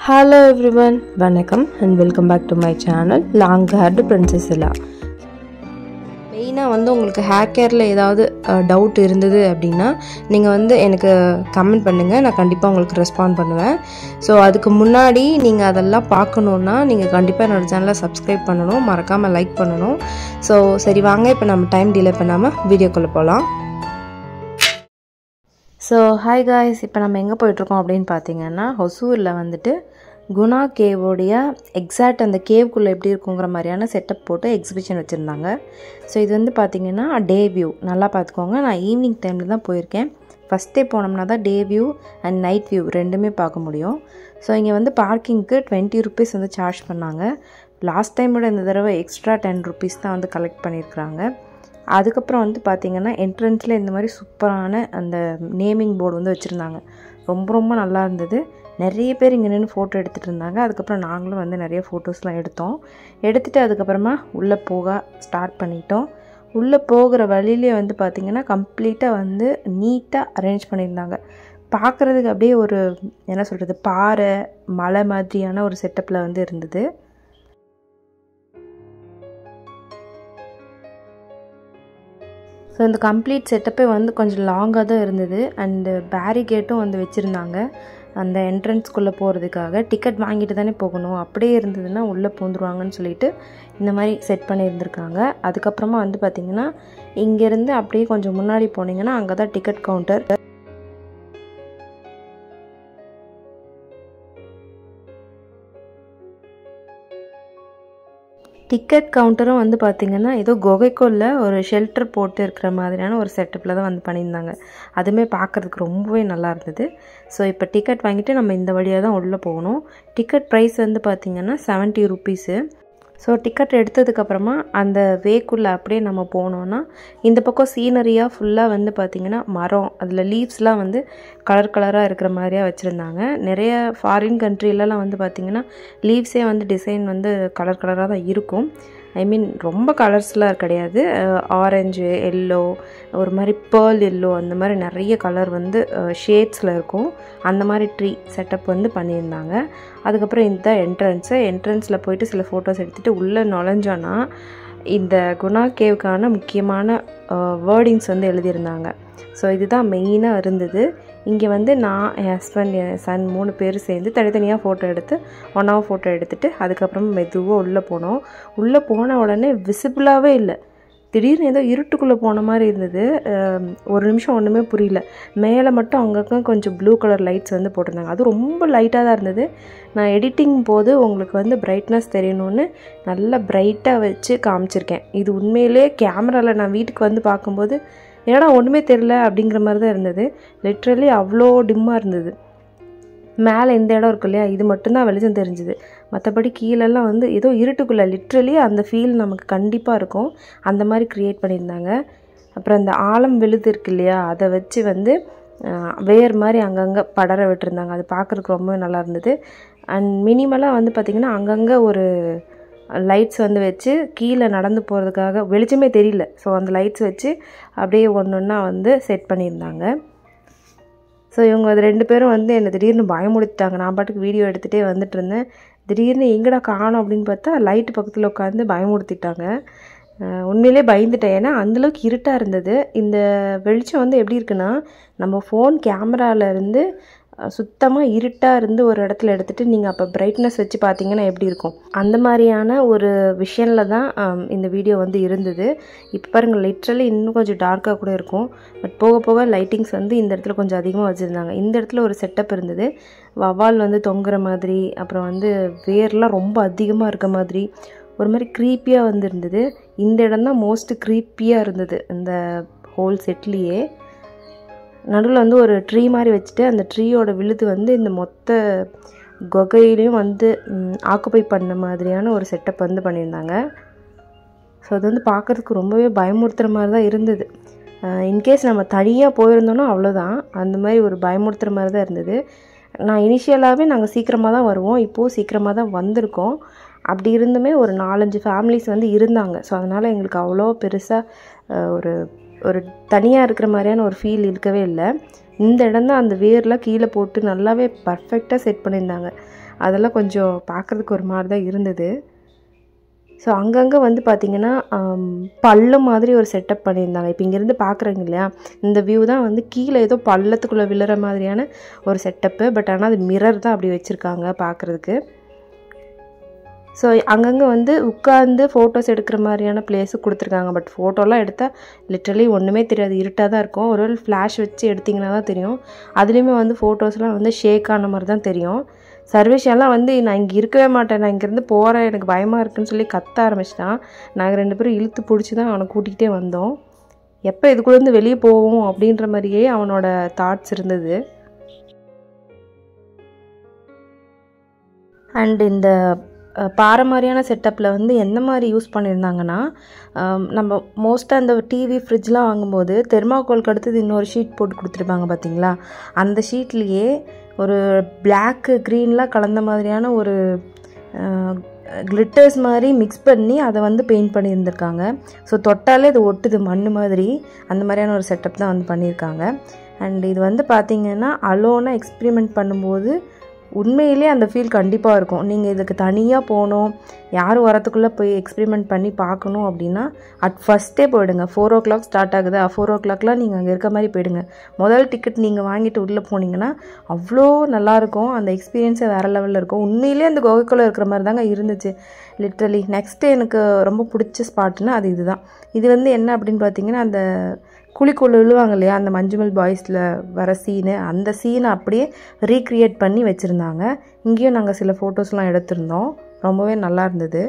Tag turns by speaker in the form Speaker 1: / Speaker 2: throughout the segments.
Speaker 1: hello everyone வணக்கம் and welcome back to my channel long haired princess இல்லா மெயினாக வந்து உங்களுக்கு ஹேர் கேரில் ஏதாவது டவுட் இருந்தது அப்படின்னா நீங்கள் வந்து எனக்கு கமெண்ட் பண்ணுங்கள் நான் கண்டிப்பாக உங்களுக்கு ரெஸ்பாண்ட் பண்ணுவேன் ஸோ அதுக்கு முன்னாடி நீங்கள் அதெல்லாம் பார்க்கணுன்னா நீங்கள் கண்டிப்பாக என்னோடய சேனலை சப்ஸ்கிரைப் பண்ணணும் மறக்காமல் லைக் பண்ணணும் ஸோ சரி வாங்க இப்போ நம்ம டைம் டிலே பண்ணாமல் வீடியோக்குள்ளே போகலாம் ஸோ ஹாய் காய்ஸ் இப்போ நம்ம எங்கே போயிட்டுருக்கோம் அப்படின்னு பார்த்தீங்கன்னா ஹொசூரில் வந்துட்டு குணா கேவோடைய எக்ஸாக்ட் அந்த கேவ்க்குள்ளே எப்படி இருக்குங்கிற மாதிரியான செட்டப் போட்டு எக்ஸிபிஷன் வச்சுருந்தாங்க ஸோ இது வந்து பார்த்திங்கன்னா டே வியூ நல்லா பார்த்துக்கோங்க நான் ஈவினிங் டைமில் தான் போயிருக்கேன் ஃபஸ்ட் டே போனோம்னா தான் day view and night view ரெண்டுமே பார்க்க முடியும் ஸோ இங்கே வந்து பார்க்கிங்க்கு டுவெண்ட்டி ருபீஸ் வந்து சார்ஜ் பண்ணாங்க லாஸ்ட் டைமோட இந்த தடவை எக்ஸ்ட்ரா டென் ருபீஸ் தான் வந்து கலெக்ட் பண்ணியிருக்கிறாங்க அதுக்கப்புறம் வந்து பார்த்திங்கன்னா என்ட்ரன்ஸில் இந்த மாதிரி சூப்பரான அந்த நேமிங் போர்டு வந்து வச்சுருந்தாங்க ரொம்ப ரொம்ப நல்லா இருந்தது நிறைய பேர் இங்கே நின்று ஃபோட்டோ எடுத்துகிட்டு இருந்தாங்க அதுக்கப்புறம் நாங்களும் வந்து நிறைய ஃபோட்டோஸ்லாம் எடுத்தோம் எடுத்துகிட்டு அதுக்கப்புறமா உள்ளே போக ஸ்டார்ட் பண்ணிட்டோம் உள்ளே போகிற வழியிலே வந்து பார்த்திங்கன்னா கம்ப்ளீட்டாக வந்து நீட்டாக அரேஞ்ச் பண்ணியிருந்தாங்க பார்க்குறதுக்கு அப்படியே ஒரு என்ன சொல்கிறது பாறை மலை மாதிரியான ஒரு செட்டப்பில் வந்து இருந்தது ஸோ இந்த கம்ப்ளீட் செட்டப்பே வந்து கொஞ்சம் லாங்காக தான் இருந்தது அண்டு பேரிகேட்டும் வந்து வச்சுருந்தாங்க அந்த என்ட்ரன்ஸ்குள்ளே போகிறதுக்காக டிக்கெட் வாங்கிட்டு தானே போகணும் அப்படியே இருந்ததுன்னா உள்ளே பூந்துருவாங்கன்னு சொல்லிட்டு இந்த மாதிரி செட் பண்ணியிருந்திருக்காங்க அதுக்கப்புறமா வந்து பார்த்திங்கன்னா இங்கேருந்து அப்படியே கொஞ்சம் முன்னாடி போனீங்கன்னா அங்கே தான் டிக்கெட் கவுண்டர் டிக்கெட் கவுண்டரும் வந்து பார்த்திங்கன்னா ஏதோ குகைக்குள்ள ஒரு ஷெல்டர் போட்டு இருக்கிற மாதிரியான ஒரு செட்டப்பில் தான் வந்து பண்ணியிருந்தாங்க அதுவுமே பார்க்குறதுக்கு ரொம்பவே நல்லா இருந்தது ஸோ இப்போ டிக்கெட் வாங்கிட்டு நம்ம இந்த வழியாக தான் உள்ளே போகணும் டிக்கெட் ப்ரைஸ் வந்து பார்த்திங்கன்னா செவன்ட்டி ருப்பீஸு ஸோ டிக்கெட் எடுத்ததுக்கப்புறமா அந்த வேக்குள்ளே அப்படியே நம்ம போனோன்னா இந்த பக்கம் சீனரியாக ஃபுல்லாக வந்து பார்த்திங்கன்னா மரம் அதில் லீவ்ஸ்லாம் வந்து கலர் கலராக இருக்கிற மாதிரியாக வச்சுருந்தாங்க நிறைய ஃபாரின் கண்ட்ரிலலாம் வந்து பார்த்திங்கன்னா லீவ்ஸே வந்து டிசைன் வந்து கலர் கலராக தான் இருக்கும் ஐ மீன் ரொம்ப கலர்ஸ்லாம் கிடையாது ஆரஞ்சு எல்லோ ஒரு மாதிரி பேர்ல் எல்லோ அந்த மாதிரி நிறைய கலர் வந்து ஷேட்ஸில் இருக்கும் அந்த மாதிரி ட்ரீ செட்டப் வந்து பண்ணியிருந்தாங்க அதுக்கப்புறம் இந்த என்ட்ரன்ஸு என்ட்ரன்ஸில் போயிட்டு சில ஃபோட்டோஸ் எடுத்துகிட்டு உள்ளே நுழைஞ்சோன்னா இந்த குணா கேவுக்கான முக்கியமான வேர்டிங்ஸ் வந்து எழுதியிருந்தாங்க ஸோ இதுதான் மெயினாக இருந்தது இங்கே வந்து நான் என் ஹஸ்பண்ட் என் சன் மூணு பேர் சேர்ந்து தனித்தனியாக ஃபோட்டோ எடுத்து ஒன்றாவும் ஃபோட்டோ எடுத்துகிட்டு அதுக்கப்புறம் மெதுவாக உள்ளே போனோம் உள்ளே போன உடனே விசிபிளாகவே இல்லை திடீர்னு ஏதோ இருட்டுக்குள்ளே போன மாதிரி இருந்தது ஒரு நிமிஷம் ஒன்றுமே புரியல மேலே மட்டும் அங்கங்கே கொஞ்சம் ப்ளூ கலர் லைட்ஸ் வந்து போட்டிருந்தாங்க அது ரொம்ப லைட்டாக தான் இருந்தது நான் எடிட்டிங் போது உங்களுக்கு வந்து பிரைட்னஸ் தெரியணும்னு நல்லா பிரைட்டாக வச்சு காமிச்சிருக்கேன் இது உண்மையிலே கேமராவில் நான் வீட்டுக்கு வந்து பார்க்கும்போது ஏன்னா ஒன்றுமே தெரில அப்படிங்கிற மாதிரி தான் இருந்தது லிட்ரலி அவ்வளோ டிம்மாக இருந்தது மேலே இந்த இடம் இருக்கு இல்லையா இது மட்டும்தான் வெளிச்சம் தெரிஞ்சுது மற்றபடி கீழெல்லாம் வந்து ஏதோ இருட்டுக்குள்ளே லிட்ரலி அந்த ஃபீல் நமக்கு கண்டிப்பாக இருக்கும் அந்த மாதிரி க்ரியேட் பண்ணியிருந்தாங்க அப்புறம் இந்த ஆழம் விழுது இருக்கு இல்லையா அதை வச்சு வந்து வேர் மாதிரி அங்கங்கே படர விட்டுருந்தாங்க அது பார்க்குறதுக்கு ரொம்பவே நல்லா இருந்தது அண்ட் மினிமலாக வந்து பார்த்திங்கன்னா அங்கங்கே ஒரு லைட்ஸ் வந்து வச்சு கீழே நடந்து போகிறதுக்காக வெளிச்சமே தெரியல ஸோ அந்த லைட்ஸ் வச்சு அப்படியே ஒன்று ஒன்றா வந்து செட் பண்ணியிருந்தாங்க ஸோ இவங்க அது ரெண்டு பேரும் வந்து என்னை திடீர்னு பயமுடுத்திட்டாங்க நான் பாட்டுக்கு வீடியோ எடுத்துகிட்டே வந்துட்டு இருந்தேன் திடீர்னு எங்கடா காணும் அப்படின்னு பார்த்தா லைட்டு பக்கத்தில் உட்காந்து பயமுடுத்திட்டாங்க உண்மையிலே பயந்துட்டேன் ஏன்னா அந்தளவுக்கு இருட்டாக இருந்தது இந்த வெளிச்சம் வந்து எப்படி இருக்குன்னா நம்ம ஃபோன் கேமராவிலேருந்து சுத்தமாக இருட்டாக இருந்து ஒரு இடத்துல எடுத்துகிட்டு நீங்கள் அப்போ பிரைட்னஸ் வச்சு பார்த்தீங்கன்னா எப்படி இருக்கும் அந்த மாதிரியான ஒரு விஷயனில் தான் இந்த வீடியோ வந்து இருந்தது இப்போ பாருங்கள் லிட்ரலி இன்னும் கொஞ்சம் டார்க்காக கூட இருக்கும் பட் போக போக லைட்டிங்ஸ் வந்து இந்த இடத்துல கொஞ்சம் அதிகமாக வச்சுருந்தாங்க இந்த இடத்துல ஒரு செட்டப் இருந்தது வவால் வந்து தொங்குற மாதிரி அப்புறம் வந்து வேர்லாம் ரொம்ப அதிகமாக இருக்க மாதிரி ஒரு மாதிரி க்ரீப்பியாக வந்து இருந்தது இந்த இடம் தான் மோஸ்ட் க்ரீப்பியாக இருந்தது இந்த ஹோல் செட்லேயே நடுவில் வந்து ஒரு ட்ரீ மாதிரி வச்சுட்டு அந்த ட்ரீயோட விழுது வந்து இந்த மொத்த கொகையிலையும் வந்து ஆக்குப்பை பண்ண மாதிரியான ஒரு செட்டப் வந்து பண்ணியிருந்தாங்க ஸோ அது வந்து பார்க்குறதுக்கு ரொம்பவே பயமுறுத்துகிற மாதிரி தான் இருந்தது இன்கேஸ் நம்ம தனியாக போயிருந்தோன்னா அவ்வளோதான் அந்த மாதிரி ஒரு பயமுறுத்துகிற மாதிரி தான் இருந்தது நான் இனிஷியலாகவே நாங்கள் சீக்கிரமாக தான் வருவோம் இப்போது சீக்கிரமாக தான் வந்திருக்கோம் அப்படி இருந்துமே ஒரு நாலஞ்சு ஃபேமிலிஸ் வந்து இருந்தாங்க ஸோ அதனால் எங்களுக்கு அவ்வளோ பெருசாக ஒரு ஒரு தனியாக இருக்கிற மாதிரியான ஒரு ஃபீல் இருக்கவே இல்லை இந்த இடம் தான் அந்த வேர்லாம் கீழே போட்டு நல்லாவே பர்ஃபெக்டாக செட் பண்ணியிருந்தாங்க அதெல்லாம் கொஞ்சம் பார்க்குறதுக்கு ஒரு மாதிரி தான் இருந்தது ஸோ அங்கங்கே வந்து பார்த்திங்கன்னா பள்ளம் மாதிரி ஒரு செட்டப் பண்ணியிருந்தாங்க இப்போ இங்கேருந்து பார்க்குறீங்க இல்லையா இந்த வியூ தான் வந்து கீழே ஏதோ பள்ளத்துக்குள்ளே விழுற மாதிரியான ஒரு செட்டப்பு பட் ஆனால் அது மிரர் தான் அப்படி வச்சுருக்காங்க பார்க்குறதுக்கு ஸோ அங்கங்கே வந்து உட்காந்து ஃபோட்டோஸ் எடுக்கிற மாதிரியான பிளேஸு கொடுத்துருக்காங்க பட் ஃபோட்டோலாம் எடுத்தால் லிட்டரலி ஒன்றுமே தெரியாது இருட்டாக தான் இருக்கும் ஒரு ஃப்ளாஷ் வச்சு எடுத்திங்கன்னா தான் தெரியும் அதுலேயுமே வந்து ஃபோட்டோஸ்லாம் வந்து ஷேக் ஆன மாதிரி தான் தெரியும் சர்வேஷெல்லாம் வந்து நான் இங்கே இருக்கவே மாட்டேன் நான் இங்கேருந்து போகிறேன் எனக்கு பயமாக இருக்குன்னு சொல்லி கத்த ஆரம்பிச்சிட்டான் நாங்கள் ரெண்டு பேரும் இழுத்து பிடிச்சி தான் அவனை கூட்டிகிட்டே வந்தோம் எப்போ இதுக்குள்ளேருந்து வெளியே போவோம் அப்படின்ற மாதிரியே அவனோட தாட்ஸ் இருந்தது அண்ட் இந்த பாறை மாதிரியான செட்டப்பில் வந்து எந்த மாதிரி யூஸ் பண்ணியிருந்தாங்கன்னா நம்ம மோஸ்ட்டாக அந்த டிவி ஃப்ரிட்ஜ்லாம் வாங்கும்போது தெர்மாக்கோலுக்கு அடுத்தது இன்னொரு ஷீட் போட்டு கொடுத்துருப்பாங்க பார்த்தீங்களா அந்த ஷீட்லேயே ஒரு பிளாக்கு க்ரீன்லாம் கலந்த மாதிரியான ஒரு கிளிட்டர்ஸ் மாதிரி மிக்ஸ் பண்ணி அதை வந்து பெயிண்ட் பண்ணியிருந்திருக்காங்க ஸோ தொட்டாலே அது ஒட்டுது மண் மாதிரி அந்த மாதிரியான ஒரு செட்டப் தான் வந்து பண்ணியிருக்காங்க அண்ட் இது வந்து பார்த்திங்கன்னா அலோனாக எக்ஸ்பிரிமெண்ட் பண்ணும்போது உண்மையிலே அந்த ஃபீல் கண்டிப்பாக இருக்கும் நீங்கள் இதுக்கு தனியாக போகணும் யாரும் வரத்துக்குள்ளே போய் எக்ஸ்பிரிமெண்ட் பண்ணி பார்க்கணும் அப்படின்னா அட் ஃபஸ்ட்டே போயிடுங்க ஃபோர் ஓ கிளாக் ஸ்டார்ட் ஆகுது ஃபோர் ஓ கிளாக்லாம் நீங்கள் அங்கே இருக்க மாதிரி போயிடுங்க முதல் டிக்கெட் நீங்கள் வாங்கிட்டு உள்ளே போனீங்கன்னா அவ்வளோ நல்லாயிருக்கும் அந்த எக்ஸ்பீரியன்ஸே வேறு லெவலில் இருக்கும் உண்மையிலே அந்த கோகைக்குள்ளே இருக்கிற மாதிரி தாங்க இருந்துச்சு லிட்ரலி நெக்ஸ்ட்டு எனக்கு ரொம்ப பிடிச்ச ஸ்பாட்னா அது இதுதான் இது வந்து என்ன அப்படின்னு பார்த்தீங்கன்னா அந்த குழிக்குள்ள விழுவாங்க இல்லையா அந்த மஞ்சுமல் பாய்ஸில் வர சீனு அந்த சீனை அப்படியே ரீக்ரியேட் பண்ணி வச்சுருந்தாங்க இங்கேயும் நாங்கள் சில ஃபோட்டோஸ்லாம் எடுத்திருந்தோம் ரொம்பவே நல்லா இருந்தது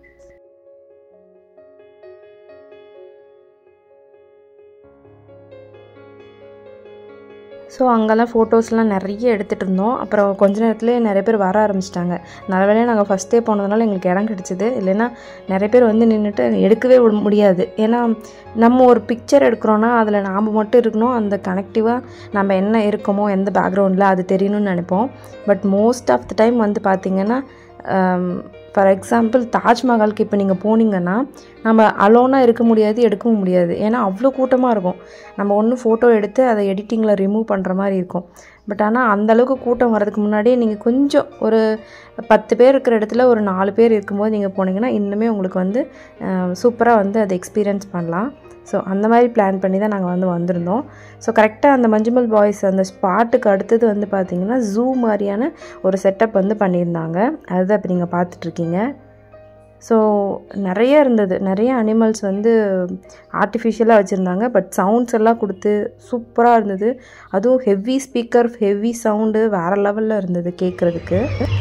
Speaker 1: ஸோ அங்கெல்லாம் ஃபோட்டோஸ்லாம் நிறைய எடுத்துகிட்டு இருந்தோம் அப்புறம் கொஞ்ச நேரத்துலேயே நிறைய பேர் வர ஆரம்பிச்சிட்டாங்க நல்ல வேலையாக நாங்கள் ஃபஸ்ட்டே போனதுனால எங்களுக்கு இடம் கிடச்சிது இல்லைன்னா நிறைய பேர் வந்து நின்றுட்டு எடுக்கவே முடியாது ஏன்னா நம்ம ஒரு பிக்சர் எடுக்கிறோன்னா அதில் நாம் மட்டும் இருக்கணும் அந்த கனெக்டிவாக நம்ம என்ன இருக்கோமோ எந்த பேக்ரவுண்டில் அது தெரியணும்னு நினைப்போம் but most of the time வந்து பார்த்திங்கன்னா ஃபார் எக்ஸாம்பிள் தாஜ்மஹாலுக்கு இப்போ நீங்கள் போனீங்கன்னா நம்ம அலோனாக இருக்க முடியாது எடுக்கவும் முடியாது ஏன்னா அவ்வளோ கூட்டமாக இருக்கும் நம்ம ஒன்று ஃபோட்டோ எடுத்து அதை எடிட்டிங்கில் ரிமூவ் பண்ணுற மாதிரி இருக்கும் பட் ஆனால் அந்தளவுக்கு கூட்டம் வரதுக்கு முன்னாடியே நீங்கள் கொஞ்சம் ஒரு பத்து பேர் இருக்கிற இடத்துல ஒரு நாலு பேர் இருக்கும்போது நீங்கள் போனீங்கன்னா இன்னுமே உங்களுக்கு வந்து சூப்பராக வந்து அதை எக்ஸ்பீரியன்ஸ் பண்ணலாம் ஸோ அந்த மாதிரி பிளான் பண்ணி தான் நாங்கள் வந்து வந்திருந்தோம் ஸோ கரெக்டாக அந்த மஞ்சுமல் பாய்ஸ் அந்த ஸ்பாட்டுக்கு அடுத்தது வந்து பார்த்திங்கன்னா ஜூ மாதிரியான ஒரு செட்டப் வந்து பண்ணியிருந்தாங்க அதுதான் இப்போ நீங்கள் பார்த்துட்ருக்கீங்க ஸோ நிறைய இருந்தது நிறைய அனிமல்ஸ் வந்து ஆர்டிஃபிஷியலாக வச்சுருந்தாங்க பட் சவுண்ட்ஸ் எல்லாம் கொடுத்து சூப்பராக இருந்தது அதுவும் ஹெவி ஸ்பீக்கர் ஹெவி சவுண்டு வேறு லெவலில் இருந்தது கேட்குறதுக்கு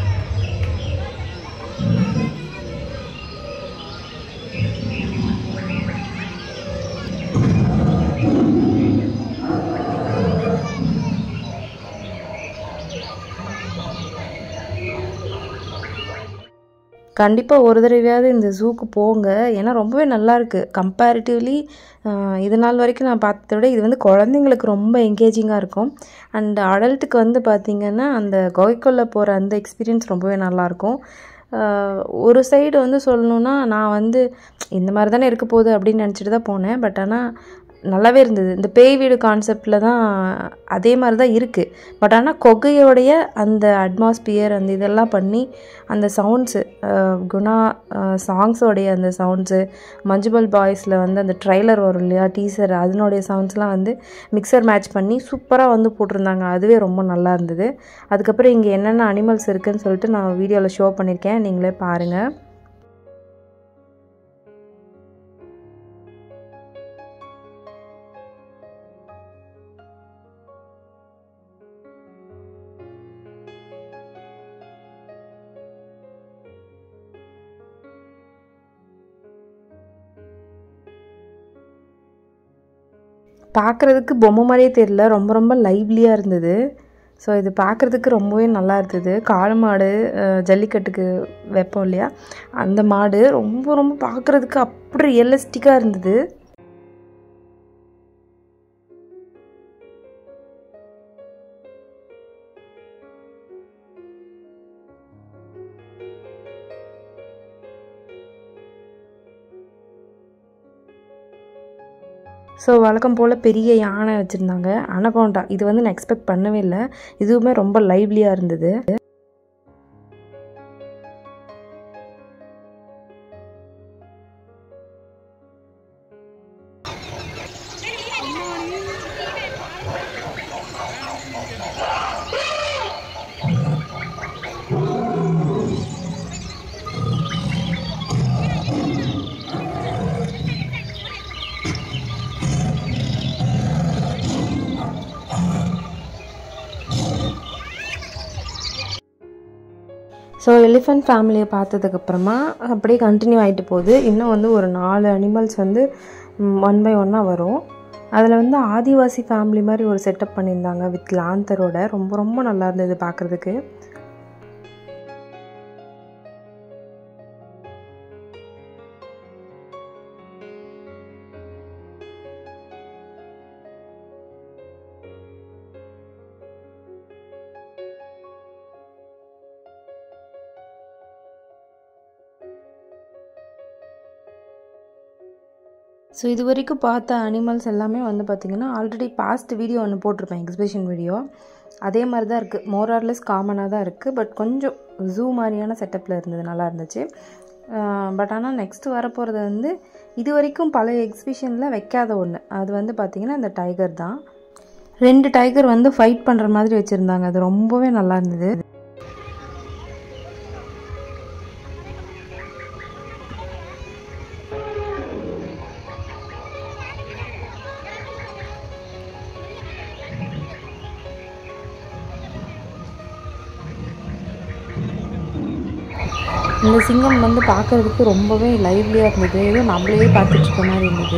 Speaker 1: கண்டிப்பாக ஒரு தடவையாவது இந்த ஜூக்கு போங்க ஏன்னா ரொம்பவே நல்லாயிருக்கு கம்பேரிட்டிவ்லி இது நாள் வரைக்கும் நான் பார்த்ததை விட இது வந்து குழந்தைங்களுக்கு ரொம்ப என்கேஜிங்காக இருக்கும் அண்ட் அடல்ட்டுக்கு வந்து பார்த்திங்கன்னா அந்த கோய்க்குள்ளே போகிற அந்த எக்ஸ்பீரியன்ஸ் ரொம்பவே நல்லாயிருக்கும் ஒரு சைடு வந்து சொல்லணுன்னா நான் வந்து இந்த மாதிரி தானே இருக்க போகுது அப்படின்னு நினச்சிட்டு தான் போனேன் பட் ஆனால் நல்லாவே இருந்தது இந்த பேய் வீடு கான்செப்டில் தான் அதே மாதிரி தான் இருக்குது பட் ஆனால் கொகையோடைய அந்த அட்மாஸ்பியர் அந்த இதெல்லாம் பண்ணி அந்த சவுண்ட்ஸு குணா சாங்ஸோடைய அந்த சவுண்ட்ஸு மஞ்சுபல் பாய்ஸில் வந்து அந்த ட்ரைலர் வரும் இல்லையா டீசர் அதனுடைய சவுண்ட்ஸ்லாம் வந்து மிக்சர் மேட்ச் பண்ணி சூப்பராக வந்து போட்டிருந்தாங்க அதுவே ரொம்ப நல்லா இருந்தது அதுக்கப்புறம் இங்கே என்னென்ன அனிமல்ஸ் இருக்குதுன்னு சொல்லிட்டு நான் வீடியோவில் ஷோ பண்ணியிருக்கேன் நீங்களே பாருங்கள் பார்க்குறதுக்கு பொம்மை மாதிரியே தெரியல ரொம்ப ரொம்ப லைவ்லியாக இருந்தது ஸோ இது பார்க்குறதுக்கு ரொம்பவே நல்லா இருந்தது காளை மாடு ஜல்லிக்கட்டுக்கு வைப்போம் இல்லையா அந்த மாடு ரொம்ப ரொம்ப பார்க்குறதுக்கு அப்படி ரியலிஸ்டிக்காக இருந்தது ஸோ வழக்கம் போல் பெரிய யானை வச்சுருந்தாங்க அனகோண்டா இது வந்து நான் எக்ஸ்பெக்ட் பண்ணவே இல்லை இதுவுமே ரொம்ப லைவ்லியாக இருந்தது ஸோ எலிஃபெண்ட் ஃபேமிலியை பார்த்ததுக்கப்புறமா அப்படியே கண்டினியூ ஆகிட்டு போகுது இன்னும் வந்து ஒரு நாலு அனிமல்ஸ் வந்து ஒன் பை ஒன்னாக வரும் அதில் வந்து ஆதிவாசி ஃபேமிலி மாதிரி ஒரு செட்டப் பண்ணியிருந்தாங்க வித் லாந்தரோட ரொம்ப ரொம்ப நல்லா இருந்தது பார்க்குறதுக்கு ஸோ இது வரைக்கும் பார்த்த அனிமல்ஸ் எல்லாமே வந்து பார்த்திங்கன்னா ஆல்ரெடி பாஸ்ட் வீடியோ ஒன்று போட்டிருப்பேன் எக்ஸிபிஷன் வீடியோ அதே மாதிரி தான் இருக்குது மோரார்லெஸ் காமனாக தான் இருக்குது பட் கொஞ்சம் ஜூ மாதிரியான செட்டப்பில் இருந்தது நல்லா இருந்துச்சு பட் ஆனால் நெக்ஸ்ட் வரப்போகிறது வந்து இது வரைக்கும் பல எக்ஸிபிஷனில் வைக்காத ஒன்று அது வந்து பார்த்திங்கன்னா இந்த டைகர் தான் ரெண்டு டைகர் வந்து ஃபைட் பண்ணுற மாதிரி வச்சுருந்தாங்க அது ரொம்பவே நல்லா இருந்தது இந்த சிங்கம் வந்து பார்க்குறதுக்கு ரொம்பவே லைவ்லியாக இருந்தது ஏதோ நம்மளே பார்த்துட்டு இருக்க மாதிரி இருந்தது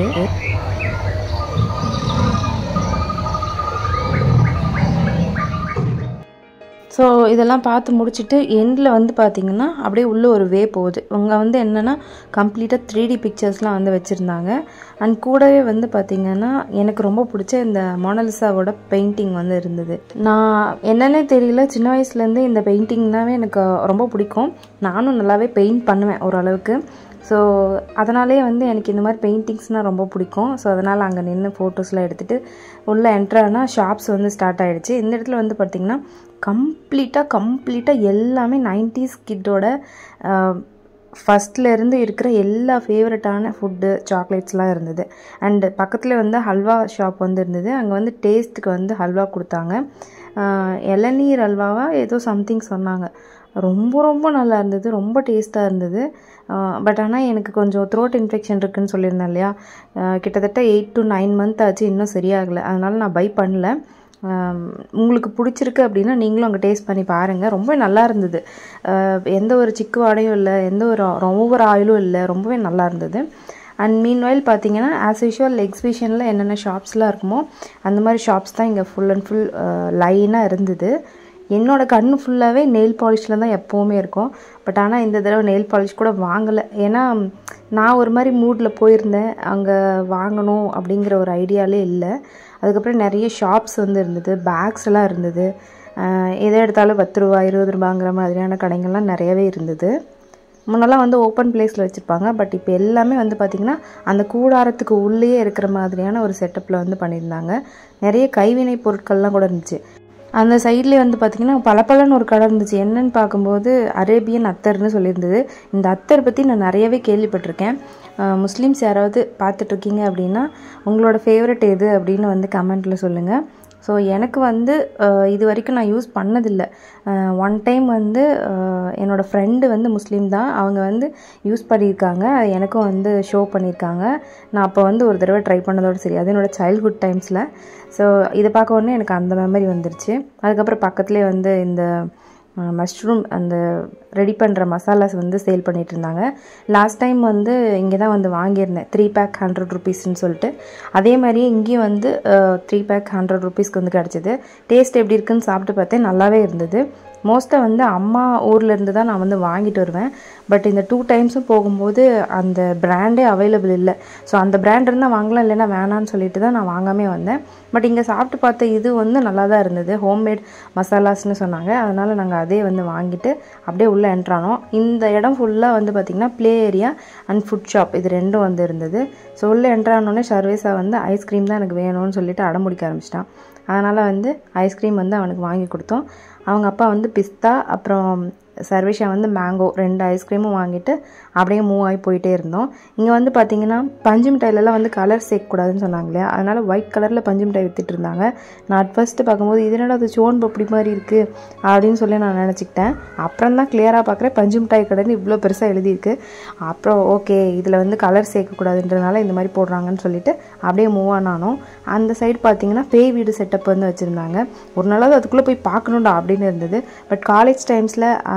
Speaker 1: ஸோ இதெல்லாம் பார்த்து முடிச்சுட்டு எண்டில் வந்து பார்த்திங்கன்னா அப்படியே உள்ளே ஒரு வே போகுது இவங்க வந்து என்னென்னா கம்ப்ளீட்டாக த்ரீ டி பிக்சர்ஸ்லாம் வந்து வச்சுருந்தாங்க அண்ட் கூடவே வந்து பார்த்திங்கன்னா எனக்கு ரொம்ப பிடிச்ச இந்த மொனலிசாவோட பெயிண்டிங் வந்து இருந்தது நான் என்னன்னே தெரியல சின்ன வயசுலேருந்தே இந்த பெயிண்டிங்னாவே எனக்கு ரொம்ப பிடிக்கும் நானும் நல்லாவே பெயிண்ட் பண்ணுவேன் ஓரளவுக்கு ஸோ அதனாலே வந்து எனக்கு இந்த மாதிரி பெயிண்டிங்ஸ்னால் ரொம்ப பிடிக்கும் ஸோ அதனால் அங்கே நின்று ஃபோட்டோஸ்லாம் எடுத்துகிட்டு உள்ளே என்ட்ரானா ஷாப்ஸ் வந்து ஸ்டார்ட் ஆகிடுச்சு இந்த இடத்துல வந்து பார்த்திங்கன்னா கம்ப்ளீட்டாக கம்ப்ளீட்டாக எல்லாமே நைன்டிஸ் கிட்டோட ஃபஸ்ட்லேருந்து இருக்கிற எல்லா ஃபேவரட்டான ஃபுட்டு சாக்லேட்ஸ்லாம் இருந்தது அண்டு பக்கத்தில் வந்து ஹல்வா ஷாப் வந்து இருந்தது அங்கே வந்து டேஸ்ட்டுக்கு வந்து ஹல்வா கொடுத்தாங்க இளநீர் ஹல்வாவா ஏதோ சம்திங் சொன்னாங்க ரொம்ப ரொம்ப நல்லா இருந்தது ரொம்ப டேஸ்ட்டாக இருந்தது பட் ஆனால் எனக்கு கொஞ்சம் த்ரோட் இன்ஃபெக்ஷன் இருக்குதுன்னு சொல்லியிருந்தேன் இல்லையா கிட்டத்தட்ட எயிட் டு நைன் மந்த் ஆச்சு இன்னும் சரியாகலை அதனால் நான் பை பண்ணல உங்களுக்கு பிடிச்சிருக்கு அப்படின்னா நீங்களும் அங்கே டேஸ்ட் பண்ணி பாருங்கள் ரொம்ப நல்லா இருந்தது எந்த ஒரு சிக்கு வாடையும் இல்லை எந்த ஒரு ஓவர் ஆயிலும் இல்லை ரொம்பவே நல்லா இருந்தது அண்ட் மீன் ஆயில் பார்த்தீங்கன்னா ஆஸ் யூஷுவல் எக்ஸிபிஷனில் என்னென்ன ஷாப்ஸ்லாம் இருக்குமோ அந்த மாதிரி ஷாப்ஸ் தான் இங்கே ஃபுல் அண்ட் ஃபுல் லைனாக இருந்தது என்னோடய கண் ஃபுல்லாகவே நெயில் பாலிஷில் தான் எப்போவுமே இருக்கும் பட் ஆனால் இந்த தடவை நெயில் பாலிஷ் கூட வாங்கலை ஏன்னா நான் ஒரு மாதிரி மூடில் போயிருந்தேன் அங்கே வாங்கணும் அப்படிங்கிற ஒரு ஐடியாலே இல்லை அதுக்கப்புறம் நிறைய ஷாப்ஸ் வந்து இருந்தது பேக்ஸ் எல்லாம் இருந்தது எதை எடுத்தாலும் பத்து ரூபா இருபது ரூபாங்கிற மாதிரியான கடைகள்லாம் நிறையவே இருந்தது முன்னெல்லாம் வந்து ஓப்பன் பிளேஸில் வச்சுருப்பாங்க பட் இப்போ எல்லாமே வந்து பார்த்திங்கன்னா அந்த கூடாரத்துக்கு உள்ளேயே இருக்கிற மாதிரியான ஒரு செட்டப்பில் வந்து பண்ணியிருந்தாங்க நிறைய கைவினை பொருட்கள்லாம் கூட இருந்துச்சு அந்த சைட்லேயே வந்து பார்த்திங்கன்னா பளபளன்னு ஒரு கடை இருந்துச்சு என்னன்னு பார்க்கும்போது அரேபியன் அத்தர்னு சொல்லியிருந்தது இந்த அத்தர் பற்றி நான் நிறையவே கேள்விப்பட்டிருக்கேன் முஸ்லீம்ஸ் யாராவது பார்த்துட்ருக்கீங்க அப்படின்னா உங்களோட ஃபேவரட் எது அப்படின்னு வந்து கமெண்ட்டில் சொல்லுங்கள் ஸோ எனக்கு வந்து இது வரைக்கும் நான் யூஸ் பண்ணதில்லை ஒன் டைம் வந்து என்னோடய ஃப்ரெண்டு வந்து முஸ்லீம் தான் அவங்க வந்து யூஸ் பண்ணியிருக்காங்க அது எனக்கும் வந்து ஷோ பண்ணியிருக்காங்க நான் அப்போ வந்து ஒரு தடவை ட்ரை பண்ணதோடு சரி அது என்னோடய சைல்ட்ஹுட் டைம்ஸில் ஸோ இதை பார்க்க உடனே எனக்கு அந்த மெமரி வந்துருச்சு அதுக்கப்புறம் பக்கத்துலேயே வந்து இந்த மஷ்ரூம் அந்த ரெடி பண்ணுற மசாலாஸ் வந்து சேல் பண்ணிகிட்டு இருந்தாங்க லாஸ்ட் டைம் வந்து இங்கே தான் வந்து வாங்கியிருந்தேன் த்ரீ பேக் ஹண்ட்ரட் ருபீஸ்ன்னு சொல்லிட்டு அதே மாதிரியே இங்கேயும் வந்து த்ரீ பேக் ஹண்ட்ரட் ருபீஸ்க்கு வந்து கிடச்சிது டேஸ்ட் எப்படி இருக்குன்னு சாப்பிட்டு பார்த்தேன் நல்லாவே இருந்தது மோஸ்ட்டாக வந்து அம்மா ஊரில் இருந்து தான் நான் வந்து வாங்கிட்டு வருவேன் பட் இந்த டூ டைம்ஸும் போகும்போது அந்த பிராண்டே அவைலபிள் இல்லை ஸோ அந்த பிராண்ட் இருந்தால் வாங்கலாம் இல்லைன்னா வேணான்னு சொல்லிட்டு தான் நான் வாங்காமே வந்தேன் பட் இங்கே சாப்பிட்டு பார்த்த இது வந்து நல்லா தான் இருந்தது ஹோம்மேட் மசாலாஸ்னு சொன்னாங்க அதனால் நாங்கள் அதே வந்து வாங்கிட்டு அப்படியே உள்ளே என்ட்ரானோம் இந்த இடம் ஃபுல்லாக வந்து பார்த்திங்கன்னா play area and food shop இது ரெண்டும் வந்து இருந்தது ஸோ உள்ளே என்ட்ரானோடனே சர்வீஸாக வந்து ஐஸ்கிரீம் தான் எனக்கு வேணும்னு சொல்லிட்டு அடம்பிடிக்க ஆரம்பிச்சிட்டான் அதனால் வந்து ஐஸ்கிரீம் வந்து அவனுக்கு வாங்கி கொடுத்தோம் அவங்க அப்பா வந்து பிஸ்தா அப்புறம் சர்வேஷா வந்து மேங்கோ ரெண்டு ஐஸ்கிரீமும் வாங்கிட்டு அப்படியே மூவ் ஆகி போயிட்டே இருந்தோம் இங்கே வந்து பார்த்தீங்கன்னா பஞ்சு மிட்டாயிலலாம் வந்து கலர் சேர்க்கக்கூடாதுன்னு சொன்னாங்க இல்லையா அதனால் ஒயிட் கலரில் பஞ்சு மிட்டாய் வித்துட்டு இருந்தாங்க நான் அட் ஃபஸ்ட்டு பார்க்கும்போது இது என்னடா அது சோன் பப்படி மாதிரி இருக்குது அப்படின்னு சொல்லி நான் நினச்சிக்கிட்டேன் அப்புறம் தான் கிளியராக பார்க்குறேன் பஞ்சு மிட்டாய் கடைன்னு இவ்வளோ பெருசாக எழுதியிருக்கு அப்புறம் ஓகே இதில் வந்து கலர் சேர்க்கக்கூடாதுன்றதுனால இந்த மாதிரி போடுறாங்கன்னு சொல்லிட்டு அப்படியே மூவ் ஆனானோம் அந்த சைடு பார்த்தீங்கன்னா பேய் வீடு செட்டப் வந்து வச்சுருந்தாங்க ஒரு நாளாவது அதுக்குள்ளே போய் பார்க்கணுண்டா அப்படின்னு இருந்தது பட் காலேஜ் டைம்ஸில்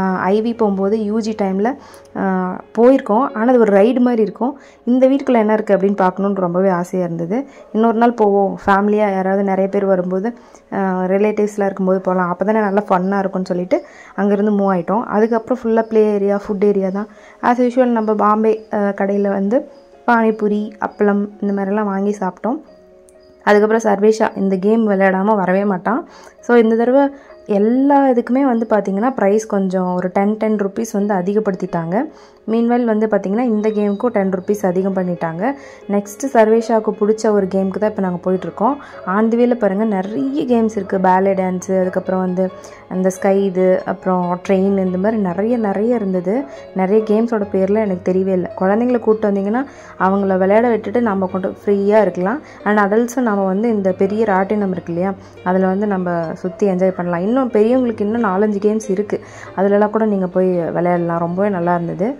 Speaker 1: ஐவி போகும்போது யூஜி டைமில் போயிருக்கோம் ஆனால் அது ஒரு ரைடு மாதிரி இருக்கும் இந்த வீட்டுக்குள்ளே என்ன இருக்குது அப்படின்னு பார்க்கணுன்னு ரொம்பவே ஆசையாக இருந்தது இன்னொரு நாள் போவோம் ஃபேமிலியாக யாராவது நிறைய பேர் வரும்போது ரிலேட்டிவ்ஸ்லாம் இருக்கும்போது போகலாம் அப்போ தானே நல்லா ஃபன்னாக இருக்கும்னு சொல்லிட்டு அங்கேருந்து மூவ் ஆகிட்டோம் அதுக்கப்புறம் ஃபுல்லாக ப்ளே ஏரியா ஃபுட் ஏரியா தான் ஆஸ் யூஷுவல் நம்ம பாம்பே கடையில் வந்து பானிபூரி அப்பளம் இந்த மாதிரிலாம் வாங்கி சாப்பிட்டோம் அதுக்கப்புறம் சர்வேஷா இந்த கேம் விளையாடாமல் வரவே மாட்டான் ஸோ இந்த தடவை எல்லா இதுக்குமே வந்து பார்த்திங்கன்னா ப்ரைஸ் கொஞ்சம் ஒரு டென் டென் ருபீஸ் வந்து அதிகப்படுத்திட்டாங்க மீன்வெல் வந்து பார்த்திங்கன்னா இந்த கேமுக்கும் டென் ருபீஸ் அதிகம் பண்ணிட்டாங்க நெக்ஸ்ட்டு சர்வேஷாவுக்கு பிடிச்ச ஒரு கேமுக்கு தான் இப்போ நாங்கள் போயிட்டுருக்கோம் ஆண்டுவேல பாருங்கள் நிறைய கேம்ஸ் இருக்குது பேலே டான்ஸு அதுக்கப்புறம் வந்து அந்த ஸ்கை இது அப்புறம் ட்ரெயின் இந்த மாதிரி நிறைய நிறைய இருந்தது நிறைய கேம்ஸோட பேரில் எனக்கு தெரியவே இல்லை குழந்தைங்கள கூப்பிட்டு வந்தீங்கன்னா அவங்கள விளையாட விட்டுட்டு நம்ம கொண்டு ஃப்ரீயாக இருக்கலாம் அண்ட் அதல்ஸும் நம்ம வந்து இந்த பெரிய ராட்டினம் இருக்கு இல்லையா அதில் வந்து நம்ம சுற்றி என்ஜாய் பண்ணலாம் இன்னும் பெரியவங்களுக்கு இன்னும் நாலஞ்சு கேம்ஸ் இருக்குது அதிலலாம் கூட நீங்கள் போய் விளையாடலாம் ரொம்பவே நல்லா இருந்தது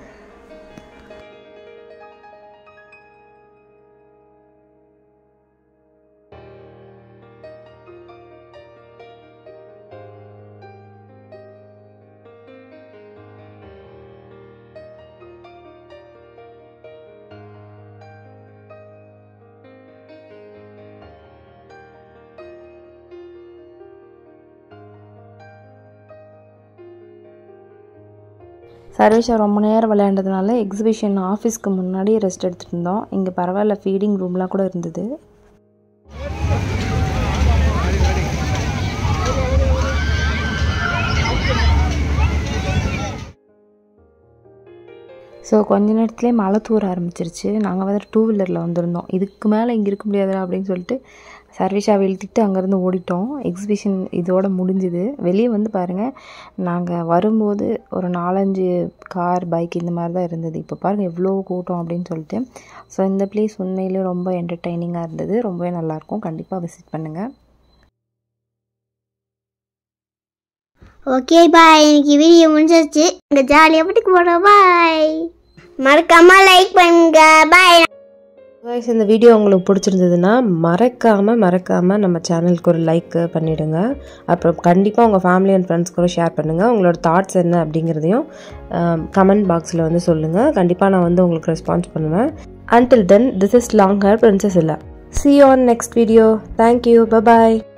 Speaker 1: சர்வேஷா ரொம்ப நேரம் விளையாண்டதுனால எக்ஸிபிஷன் ஆஃபீஸ்க்கு முன்னாடி ரெஸ்ட் எடுத்துகிட்டு இருந்தோம் இங்கே பரவாயில்ல ஃபீடிங் ரூம்லாம் கூட இருந்தது ஸோ கொஞ்ச நேரத்துலேயே மழை தூர ஆரம்பிச்சிருச்சு நாங்கள் வந்து டூ வீலரில் வந்திருந்தோம் இதுக்கு மேலே இங்கே இருக்க முடியாதுடா அப்படின்னு சொல்லிட்டு சர்வீஸாக வெளுத்திட்டு அங்கேருந்து ஓடிட்டோம் எக்ஸிபிஷன் இதோட முடிஞ்சுது வெளியே வந்து பாருங்கள் நாங்கள் வரும்போது ஒரு நாலஞ்சு கார் பைக் இந்த மாதிரி தான் இருந்தது இப்போ பாருங்கள் எவ்வளோ கூட்டம் அப்படின்னு சொல்லிட்டு ஸோ இந்த பிளேஸ் உண்மையிலே ரொம்ப என்டர்டைனிங்காக இருந்தது ரொம்பவே நல்லாயிருக்கும் கண்டிப்பாக விசிட் பண்ணுங்கள்
Speaker 2: ஓகே பாய் இன்னைக்கு வீடியோ முடிஞ்சிருச்சு இந்த ஜாலியாக வீட்டுக்கு போகிறோம் பாய் மறக்காம லைக் பண்ணுங்க பாய்
Speaker 1: guys இந்த வீடியோ உங்களுக்கு பிடிச்சிருந்ததுன்னா மறக்காமல் மறக்காமல் நம்ம சேனலுக்கு ஒரு லைக் பண்ணிவிடுங்க அப்புறம் கண்டிப்பாக உங்கள் ஃபேமிலி அண்ட் ஃப்ரெண்ட்ஸ் கூட ஷேர் பண்ணுங்கள் உங்களோட தாட்ஸ் என்ன அப்படிங்கிறதையும் கமெண்ட் பாக்ஸில் வந்து சொல்லுங்கள் கண்டிப்பாக நான் வந்து உங்களுக்கு ரெஸ்பான்ஸ் பண்ணுவேன் until then this is long hair princess இல்லை see you on next video thank you bye bye